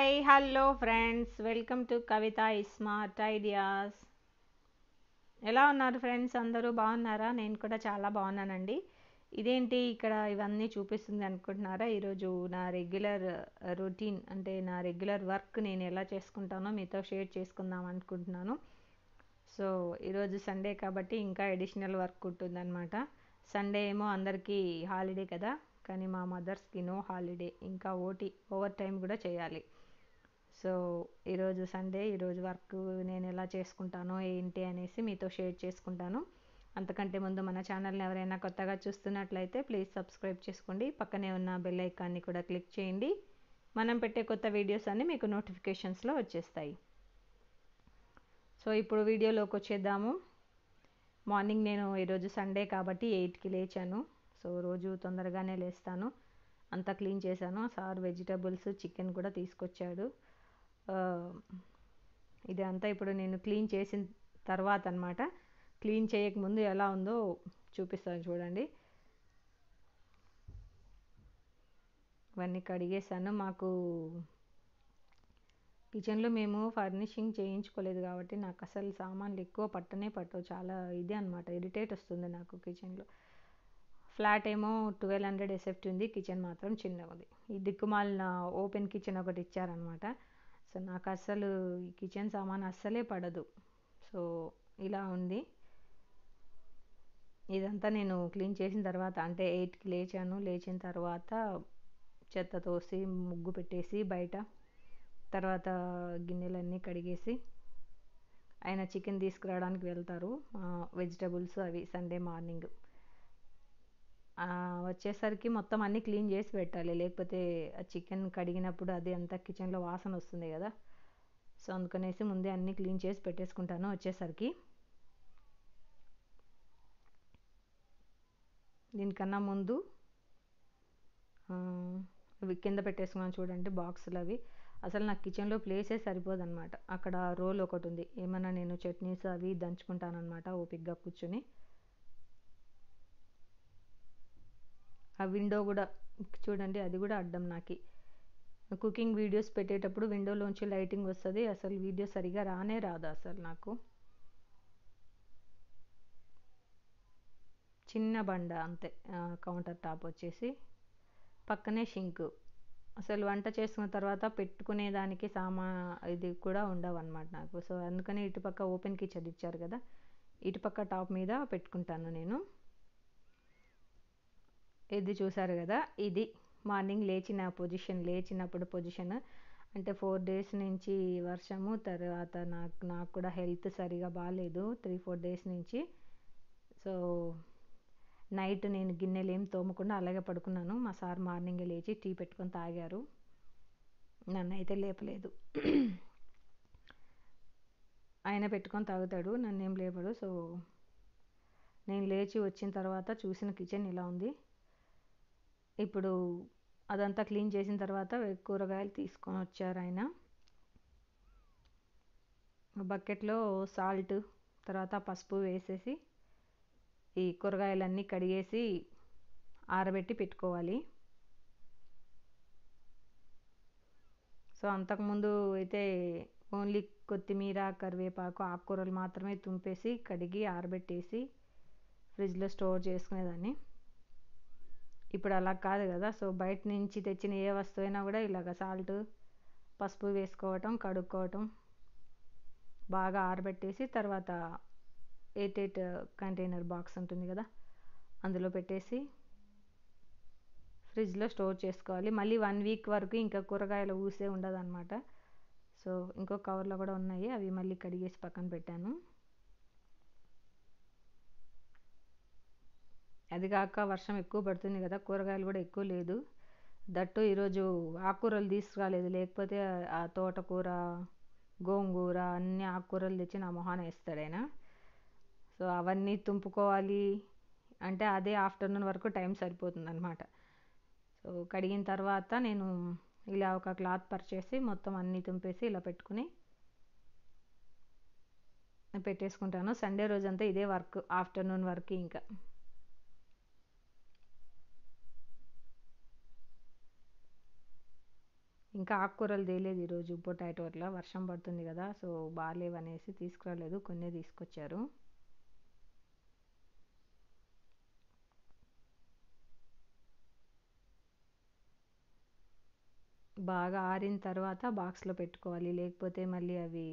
hi hello friends welcome to Kavitha smart ideas ఎలా ఉన్నారు friends అందరూ బాగున్నారా నేను కూడా చాలా బాగున్నానండి ఇదేంటి ఇక్కడ ఇవన్నీ చూపిస్తుంది అనుకుంటున్నారా ఈరోజు నా రెగ్యులర్ రొటీన్ అంటే నా రెగ్యులర్ వర్క్ నేను ఎలా చేసుకుంటానో మీతో షేర్ చేసుకుందాం అనుకుంటున్నాను సో ఈరోజు సండే కాబట్టి ఇంకా అడిషనల్ వర్క్ ఉంటుందన్నమాట సండే ఏమో అందరికీ హాలిడే కదా కానీ మా మదర్స్కి నో హాలిడే ఇంకా ఓటీ ఓవర్ టైం కూడా చేయాలి సో ఈరోజు సండే ఈరోజు వర్క్ నేను ఎలా చేసుకుంటానో ఏంటి అనేసి మీతో షేర్ చేసుకుంటాను అంతకంటే ముందు మన ఛానల్ని ఎవరైనా కొత్తగా చూస్తున్నట్లయితే ప్లీజ్ సబ్స్క్రైబ్ చేసుకోండి పక్కనే ఉన్న బెల్ ఐకాన్ని కూడా క్లిక్ చేయండి మనం పెట్టే కొత్త వీడియోస్ అన్నీ మీకు నోటిఫికేషన్స్లో వచ్చేస్తాయి సో ఇప్పుడు వీడియోలోకి వచ్చేద్దాము మార్నింగ్ నేను ఈరోజు సండే కాబట్టి ఎయిట్కి లేచాను సో రోజు తొందరగానే లేస్తాను అంతా క్లీన్ చేశాను సార్ వెజిటబుల్స్ చికెన్ కూడా తీసుకొచ్చాడు ఇది అంతా ఇప్పుడు నేను క్లీన్ చేసిన తర్వాత అనమాట క్లీన్ చేయకముందు ఎలా ఉందో చూపిస్తాను చూడండి ఇవన్నీ కడిగేసాను మాకు కిచెన్లో మేము ఫర్నిషింగ్ చేయించుకోలేదు కాబట్టి నాకు అసలు సామాన్లు ఎక్కువ పట్టనే పట్టవు చాలా ఇదే అనమాట ఇరిటేట్ వస్తుంది నాకు కిచెన్లో ఫ్లాట్ ఏమో ట్వెల్వ్ హండ్రెడ్ ఎస్ఎఫ్టీ ఉంది కిచెన్ మాత్రం చిన్నది ఈ దిక్కుమాలిన ఓపెన్ కిచెన్ ఒకటి ఇచ్చారనమాట సో నాకు అస్సలు ఈ కిచెన్ సామాన్ అస్సలే పడదు సో ఇలా ఉంది ఇదంతా నేను క్లీన్ చేసిన తర్వాత అంటే ఎయిట్కి లేచాను లేచిన తర్వాత చెత్త తోసి ముగ్గు పెట్టేసి బయట తర్వాత గిన్నెలన్నీ కడిగేసి ఆయన చికెన్ తీసుకురావడానికి వెళ్తారు వెజిటబుల్స్ అవి సండే మార్నింగ్ వచ్చేసరికి మొత్తం అన్నీ క్లీన్ చేసి పెట్టాలి లేకపోతే ఆ చికెన్ కడిగినప్పుడు అది అంతా కిచెన్లో వాసన వస్తుంది కదా సో అందుకనేసి ముందే అన్నీ క్లీన్ చేసి పెట్టేసుకుంటాను వచ్చేసరికి దీనికన్నా ముందు అవి కింద పెట్టేసుకున్నాను చూడండి బాక్సులు అవి అసలు నాకు కిచెన్లో ప్లేసే సరిపోదన్నమాట అక్కడ రోల్ ఒకటి ఉంది ఏమన్నా నేను చట్నీస్ అవి దంచుకుంటానమాట ఓపిక్గా కూర్చుని ఆ విండో కూడా చూడండి అది కూడా అడ్డం నాకు కుకింగ్ వీడియోస్ పెట్టేటప్పుడు విండోలోంచి లైటింగ్ వస్తుంది అసలు వీడియో సరిగా రానే రాదు అసలు నాకు చిన్న బండ అంతే కౌంటర్ టాప్ వచ్చేసి పక్కనే షింక్ అసలు వంట చేసుకున్న తర్వాత పెట్టుకునే దానికి సామా ఇది కూడా ఉండవు అనమాట నాకు సో అందుకని ఇటుపక్క ఓపెన్ కిచెన్ ఇచ్చారు కదా ఇటుపక్క టాప్ మీద పెట్టుకుంటాను నేను ఇది చూసారు కదా ఇది మార్నింగ్ లేచిన పొజిషన్ లేచినప్పుడు పొజిషన్ అంటే ఫోర్ డేస్ నుంచి వర్షము తర్వాత నాకు నాకు కూడా హెల్త్ సరిగా బాగాలేదు త్రీ ఫోర్ డేస్ నుంచి సో నైట్ నేను గిన్నెలు ఏం తోమకుండా అలాగే పడుకున్నాను మా సార్ మార్నింగ్ లేచి టీ పెట్టుకొని తాగారు నన్ను అయితే లేపలేదు ఆయన పెట్టుకొని తాగుతాడు నన్ను ఏం లేపడు సో నేను లేచి వచ్చిన తర్వాత చూసిన కిచెన్ ఇలా ఉంది ఇప్పుడు అదంతా క్లీన్ చేసిన తర్వాత కూరగాయలు తీసుకొని వచ్చారు ఆయన బకెట్లో సాల్ట్ తర్వాత పసుపు వేసేసి ఈ కూరగాయలన్నీ కడిగేసి ఆరబెట్టి పెట్టుకోవాలి సో అంతకుముందు అయితే ఓన్లీ కొత్తిమీర కరివేపాకు ఆకుకూరలు మాత్రమే తుంపేసి కడిగి ఆరబెట్టేసి ఫ్రిడ్జ్లో స్టోర్ చేసుకునేదాన్ని ఇప్పుడు అలా కాదు కదా సో బయట నుంచి తెచ్చిన ఏ వస్తువు అయినా కూడా ఇలాగ సాల్ట్ పసుపు వేసుకోవటం కడుక్కోవటం బాగా ఆరబెట్టేసి తర్వాత ఎయిట్ ఎయిట్ కంటైనర్ బాక్స్ ఉంటుంది కదా అందులో పెట్టేసి ఫ్రిడ్జ్లో స్టోర్ చేసుకోవాలి మళ్ళీ వన్ వీక్ వరకు ఇంకా కూరగాయలు ఊసే ఉండదు అనమాట సో ఇంకో కవర్లో కూడా ఉన్నాయి అవి మళ్ళీ కడిగేసి పక్కన పెట్టాను అది కాక వర్షం ఎక్కువ పడుతుంది కదా కూరగాయలు కూడా ఎక్కువ లేదు దట్టు ఈరోజు ఆకుకూరలు తీసుకురాలేదు లేకపోతే ఆ తోటకూర గోంగూర అన్ని ఆకుకూరలు తెచ్చి నా మొహాన వేస్తాడు ఆయన సో అవన్నీ తుంపుకోవాలి అంటే అదే ఆఫ్టర్నూన్ వరకు టైం సరిపోతుంది అనమాట సో కడిగిన తర్వాత నేను ఇలా ఒక క్లాత్ పరిచేసి మొత్తం అన్నీ తుంపేసి ఇలా పెట్టుకుని పెట్టేసుకుంటాను సండే రోజంతా ఇదే వర్క్ ఆఫ్టర్నూన్ వరకు ఇంకా ఇంకా ఆకుకూరలు తేలేదు ఈరోజు పొటాటో అట్లా వర్షం పడుతుంది కదా సో బాగాలేవనేసి తీసుకురాలేదు కొన్ని తీసుకొచ్చారు బాగా ఆరిన తర్వాత బాక్స్లో పెట్టుకోవాలి లేకపోతే మళ్ళీ అవి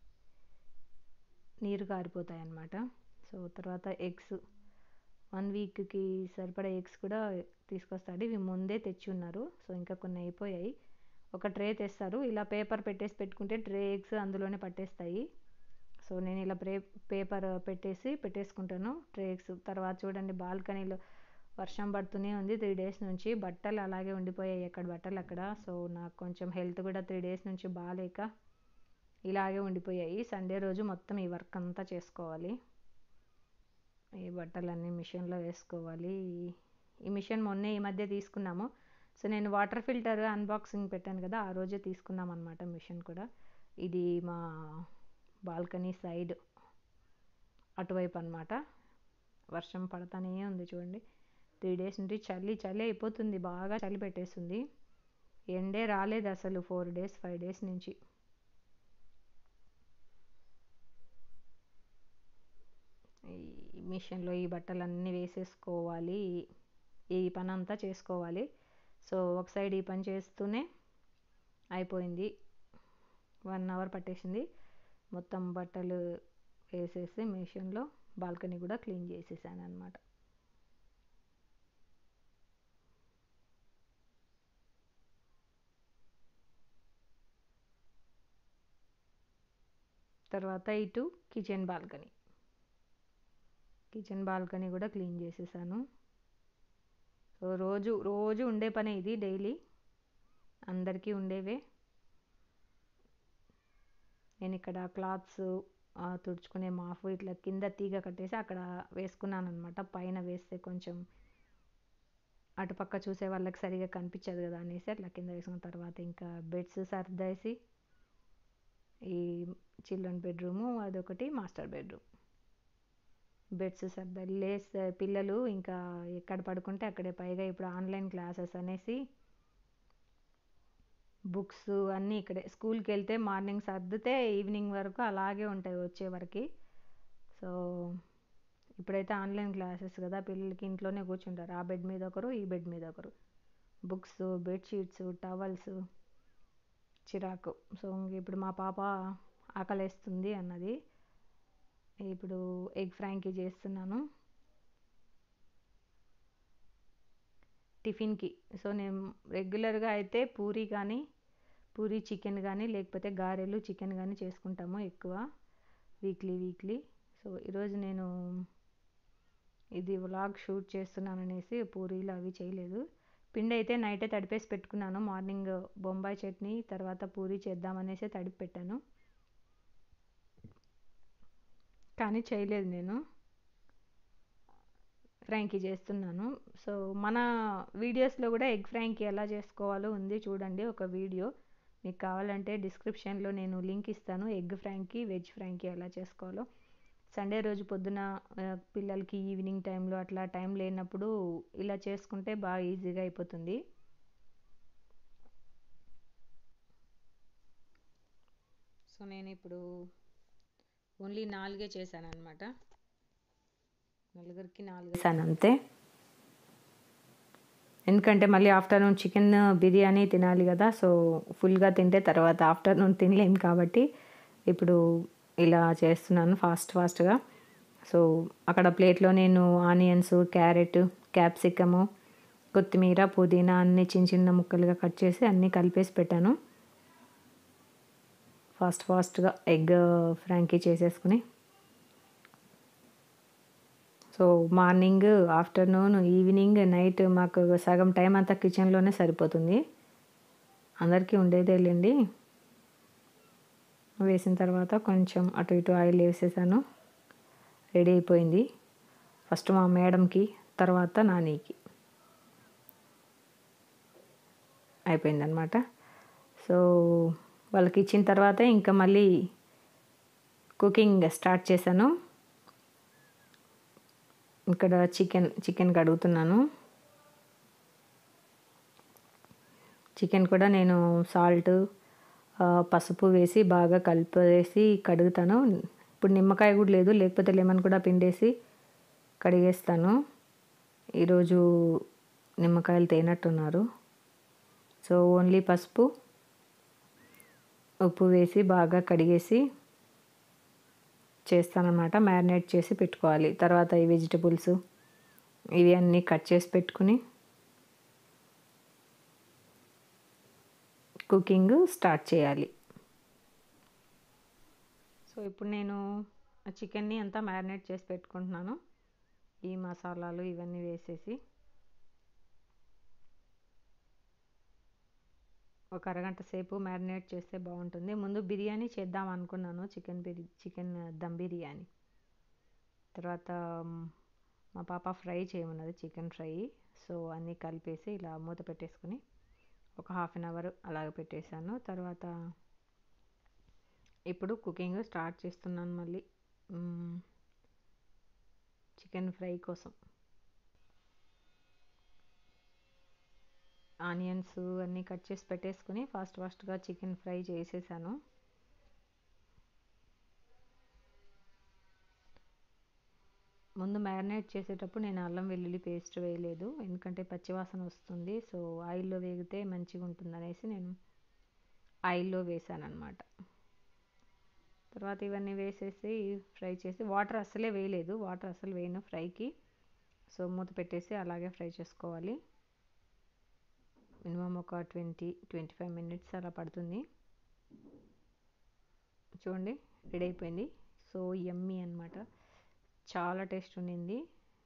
నీరు కారిపోతాయి అన్నమాట సో తర్వాత ఎగ్స్ వన్ వీక్కి సరిపడా ఎగ్స్ కూడా తీసుకొస్తాడు ఇవి ముందే తెచ్చి ఉన్నారు సో ఇంకా కొన్ని అయిపోయాయి ఒక ట్రే తెస్తారు ఇలా పేపర్ పెట్టేసి పెట్టుకుంటే ట్రే ఎగ్స్ అందులోనే పట్టేస్తాయి సో నేను ఇలా ప్రే పేపర్ పెట్టేసి పెట్టేసుకుంటాను ట్రే ఎగ్స్ తర్వాత చూడండి బాల్కనీలో వర్షం పడుతూనే ఉంది త్రీ డేస్ నుంచి బట్టలు అలాగే ఉండిపోయాయి ఎక్కడ బట్టలు అక్కడ సో నాకు కొంచెం హెల్త్ కూడా త్రీ డేస్ నుంచి బాగాలేక ఇలాగే ఉండిపోయాయి సండే రోజు మొత్తం ఈ వర్క్ అంతా చేసుకోవాలి ఈ బట్టలన్నీ మిషన్లో వేసుకోవాలి ఈ మిషన్ మొన్నే ఈ మధ్య తీసుకున్నాము సో నేను వాటర్ ఫిల్టర్ అన్బాక్సింగ్ పెట్టాను కదా ఆ రోజే తీసుకున్నాం అనమాట మిషన్ కూడా ఇది మా బాల్కనీ సైడ్ అటువైపు అనమాట వర్షం పడతానే ఉంది చూడండి త్రీ డేస్ నుండి చలి చలి అయిపోతుంది బాగా చలి పెట్టేస్తుంది ఎండే రాలేదు అసలు ఫోర్ డేస్ ఫైవ్ డేస్ నుంచి ఈ మిషన్లో ఈ బట్టలన్నీ వేసేసుకోవాలి ఈ పని అంతా చేసుకోవాలి సో ఒక సైడ్ ఈ పని చేస్తూనే అయిపోయింది వన్ అవర్ పట్టేసింది మొత్తం బట్టలు వేసేసి మిషన్లో బాల్కనీ కూడా క్లీన్ చేసేసాను అనమాట తర్వాత ఇటు కిచెన్ బాల్కనీ కిచెన్ బాల్కనీ కూడా క్లీన్ చేసేసాను సో రోజు రోజు ఉండే పనే ఇది డైలీ అందరికీ ఉండేవే నేను ఇక్కడ క్లాత్స్ తుడుచుకునే మాఫ్ ఇట్లా కింద తీగ కట్టేసి అక్కడ వేసుకున్నాను అనమాట పైన వేస్తే కొంచెం అటుపక్క చూసే వాళ్ళకి సరిగా కనిపించదు కదా అనేసి అట్లా కింద వేసుకున్న తర్వాత ఇంకా బెడ్స్ సర్దేసి ఈ చిల్డ్రన్ బెడ్రూము అదొకటి మాస్టర్ బెడ్రూమ్ బెడ్స్ సర్దాలి లేస్ పిల్లలు ఇంకా ఎక్కడ పడుకుంటే అక్కడే పైగా ఇప్పుడు ఆన్లైన్ క్లాసెస్ అనేసి బుక్స్ అన్నీ ఇక్కడే స్కూల్కి వెళ్తే మార్నింగ్ సర్దితే ఈవినింగ్ వరకు అలాగే ఉంటాయి వచ్చే వరకు సో ఇప్పుడైతే ఆన్లైన్ క్లాసెస్ కదా పిల్లలకి ఇంట్లోనే కూర్చుంటారు ఆ బెడ్ మీద ఒకరు ఈ బెడ్ మీద ఒకరు బుక్స్ బెడ్షీట్స్ టవల్స్ చిరాకు సో ఇప్పుడు మా పాప ఆకలేస్తుంది అన్నది ఇప్పుడు ఎగ్ ఫ్రాంకీ చేస్తున్నాను టిఫిన్కి సో నేను రెగ్యులర్గా అయితే పూరి కానీ పూరి చికెన్ కానీ లేకపోతే గారెలు చికెన్ కానీ చేసుకుంటాము ఎక్కువ వీక్లీ వీక్లీ సో ఈరోజు నేను ఇది వ్లాగ్ షూట్ చేస్తున్నాను అనేసి పూరీలు అవి చేయలేదు పిండి అయితే నైటే తడిపేసి పెట్టుకున్నాను మార్నింగ్ బొంబాయి చట్నీ తర్వాత పూరి చేద్దామనేసి తడిపి పెట్టాను కానీ చేయలేదు నేను ఫ్రాంకీ చేస్తున్నాను సో మన వీడియోస్లో కూడా ఎగ్ ఫ్రాంకీ ఎలా చేసుకోవాలో ఉంది చూడండి ఒక వీడియో మీకు కావాలంటే డిస్క్రిప్షన్లో నేను లింక్ ఇస్తాను ఎగ్ ఫ్రాంకీ వెజ్ ఫ్రాంకీ ఎలా చేసుకోవాలో సండే రోజు పొద్దున పిల్లలకి ఈవినింగ్ టైంలో అట్లా టైం లేనప్పుడు ఇలా చేసుకుంటే బాగా ఈజీగా అయిపోతుంది సో నేను ఇప్పుడు ఓన్లీ నాలుగే చేశాను అనమాట నలుగురికి నాలుగు వేసాను అంతే ఎందుకంటే మళ్ళీ ఆఫ్టర్నూన్ చికెన్ బిర్యానీ తినాలి కదా సో ఫుల్గా తింటే తర్వాత ఆఫ్టర్నూన్ తినలేం కాబట్టి ఇప్పుడు ఇలా చేస్తున్నాను ఫాస్ట్ ఫాస్ట్గా సో అక్కడ ప్లేట్లో నేను ఆనియన్స్ క్యారెట్ క్యాప్సికము కొత్తిమీర పుదీనా అన్ని చిన్న చిన్న ముక్కలుగా కట్ చేసి అన్నీ కలిపేసి పెట్టాను ఫాస్ట్ ఫాస్ట్గా ఎగ్ ఫ్రాంకీ చేసేసుకుని so morning afternoon evening night మాకు సగం టైం అంతా కిచెన్లోనే సరిపోతుంది అందరికీ ఉండేదేలేండి వేసిన తర్వాత కొంచెం అటు ఇటు ఆయిల్ వేసేసాను రెడీ అయిపోయింది ఫస్ట్ మా మేడంకి తర్వాత నానికి అయిపోయిందనమాట సో వాళ్ళకి ఇచ్చిన తర్వాత ఇంకా మళ్ళీ కుకింగ్ స్టార్ట్ చేశాను ఇక్కడ చికెన్ చికెన్ కడుగుతున్నాను చికెన్ కూడా నేను సాల్ట్ పసుపు వేసి బాగా కలిపేసి కడుగుతాను ఇప్పుడు నిమ్మకాయ కూడా లేదు లేకపోతే లెమన్ కూడా పిండేసి కడిగేస్తాను ఈరోజు నిమ్మకాయలు తేనట్టున్నారు సో ఓన్లీ పసుపు ఉప్పు వేసి బాగా కడిగేసి చేస్తానన్నమాట మ్యారినేట్ చేసి పెట్టుకోవాలి తర్వాత ఈ వెజిటబుల్స్ ఇవి అన్నీ కట్ చేసి పెట్టుకుని కుకింగ్ స్టార్ట్ చేయాలి సో ఇప్పుడు నేను చికెన్ని అంతా మ్యారినేట్ చేసి పెట్టుకుంటున్నాను ఈ మసాలాలు ఇవన్నీ వేసేసి ఒక అరగంట సేపు మ్యారినేట్ చేస్తే బాగుంటుంది ముందు బిర్యానీ చేద్దాం అనుకున్నాను చికెన్ బిర్యా చికెన్ దమ్ బిర్యానీ తర్వాత మా పాప ఫ్రై చేయమన్నది చికెన్ ఫ్రై సో అన్నీ కలిపేసి ఇలా మూత పెట్టేసుకుని ఒక హాఫ్ అన్ అవర్ అలాగ పెట్టేశాను తర్వాత ఇప్పుడు కుకింగ్ స్టార్ట్ చేస్తున్నాను మళ్ళీ చికెన్ ఫ్రై కోసం ఆనియన్స్ అన్నీ కట్ చేసి పెట్టేసుకుని ఫాస్ట్ ఫాస్ట్గా చికెన్ ఫ్రై చేసేసాను ముందు మ్యారినేట్ చేసేటప్పుడు నేను అల్లం వెల్లుల్లి పేస్ట్ వేయలేదు ఎందుకంటే పచ్చివాసన వస్తుంది సో ఆయిల్లో వేగితే మంచిగా ఉంటుంది అనేసి నేను ఆయిల్లో వేసాను అనమాట తర్వాత ఇవన్నీ వేసేసి ఫ్రై చేసి వాటర్ అస్సలే వేయలేదు వాటర్ అస్సలు వేయను ఫ్రైకి సో మూత పెట్టేసి అలాగే ఫ్రై చేసుకోవాలి మినిమం ఒక ట్వంటీ ట్వంటీ ఫైవ్ మినిట్స్ అలా పడుతుంది చూడండి రెడీ అయిపోయింది సో యమ్మీ అనమాట చాలా టేస్ట్ ఉండింది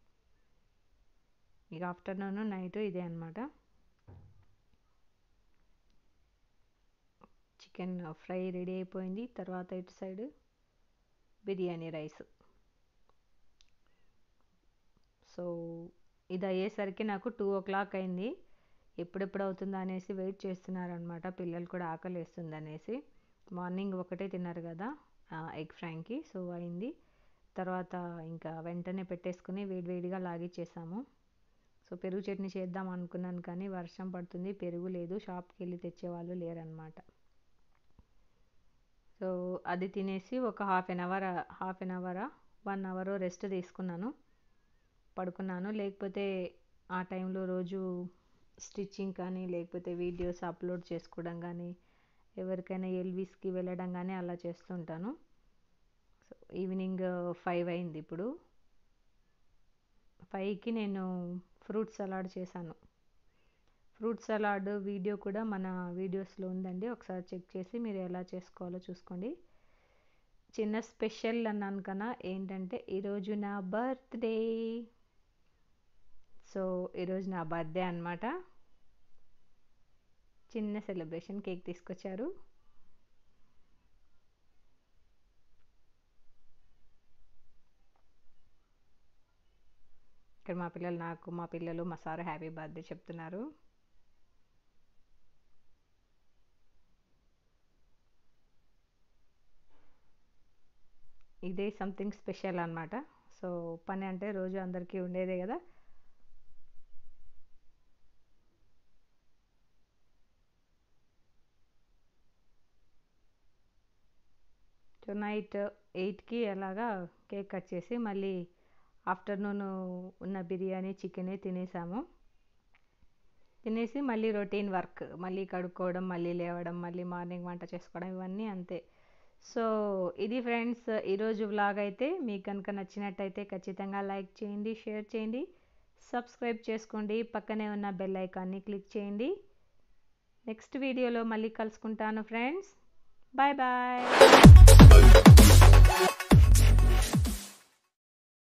ఇక ఆఫ్టర్నూన్ నైట్ ఇదే అనమాట చికెన్ ఫ్రై రెడీ అయిపోయింది తర్వాత ఇటు సైడ్ బిర్యానీ రైస్ సో ఇది అయ్యేసరికి నాకు టూ ఓ క్లాక్ అయింది ఎప్పుడెప్పుడు అవుతుందా అనేసి వెయిట్ చేస్తున్నారనమాట పిల్లలు కూడా ఆకలి వేస్తుంది అనేసి మార్నింగ్ ఒకటే తిన్నారు కదా ఎగ్ ఫ్రాంక్కి సో అయింది తర్వాత ఇంకా వెంటనే పెట్టేసుకుని వేడివేడిగా లాగిచ్చేసాము సో పెరుగు చట్నీ చేద్దాం అనుకున్నాను కానీ వర్షం పడుతుంది పెరుగు లేదు షాప్కి వెళ్ళి తెచ్చేవాళ్ళు లేరనమాట సో అది తినేసి ఒక half an hour half an hour one hour rest తీసుకున్నాను పడుకున్నాను లేకపోతే ఆ టైంలో రోజు స్టిచ్చింగ్ కానీ లేకపోతే వీడియోస్ అప్లోడ్ చేసుకోవడం కానీ ఎవరికైనా ఎల్విస్కి వెళ్ళడం కానీ అలా చేస్తుంటాను సో ఈవినింగ్ ఫైవ్ అయింది ఇప్పుడు ఫైవ్కి నేను ఫ్రూట్ సలాడ్ చేశాను ఫ్రూట్ సలాడ్ వీడియో కూడా మన వీడియోస్లో ఉందండి ఒకసారి చెక్ చేసి మీరు ఎలా చేసుకోవాలో చూసుకోండి చిన్న స్పెషల్ అన్నాను కన్నా ఏంటంటే ఈరోజు నా బర్త్డే సో ఈరోజు నా బర్త్డే అనమాట చిన్న సెలబ్రేషన్ కేక్ తీసుకొచ్చారు ఇక్కడ మా పిల్లలు నాకు మా పిల్లలు మా సార్ హ్యాపీ బర్త్డే చెప్తున్నారు ఇదే సంథింగ్ స్పెషల్ అనమాట సో పని అంటే రోజు అందరికీ ఉండేదే కదా సో నైట్ ఎయిట్కి అలాగా కేక్ కట్ చేసి మళ్ళీ ఆఫ్టర్నూన్ ఉన్న బిర్యానీ చికెనే తినేసాము తినేసి మళ్ళీ రొటీన్ వర్క్ మళ్ళీ కడుక్కోవడం మళ్ళీ లేవడం మళ్ళీ మార్నింగ్ వంట చేసుకోవడం ఇవన్నీ అంతే సో ఇది ఫ్రెండ్స్ ఈరోజు వ్లాగ్ అయితే మీకు కనుక నచ్చినట్టయితే ఖచ్చితంగా లైక్ చేయండి షేర్ చేయండి సబ్స్క్రైబ్ చేసుకోండి పక్కనే ఉన్న బెల్ ఐకాన్ని క్లిక్ చేయండి నెక్స్ట్ వీడియోలో మళ్ళీ కలుసుకుంటాను ఫ్రెండ్స్ బాయ్ బాయ్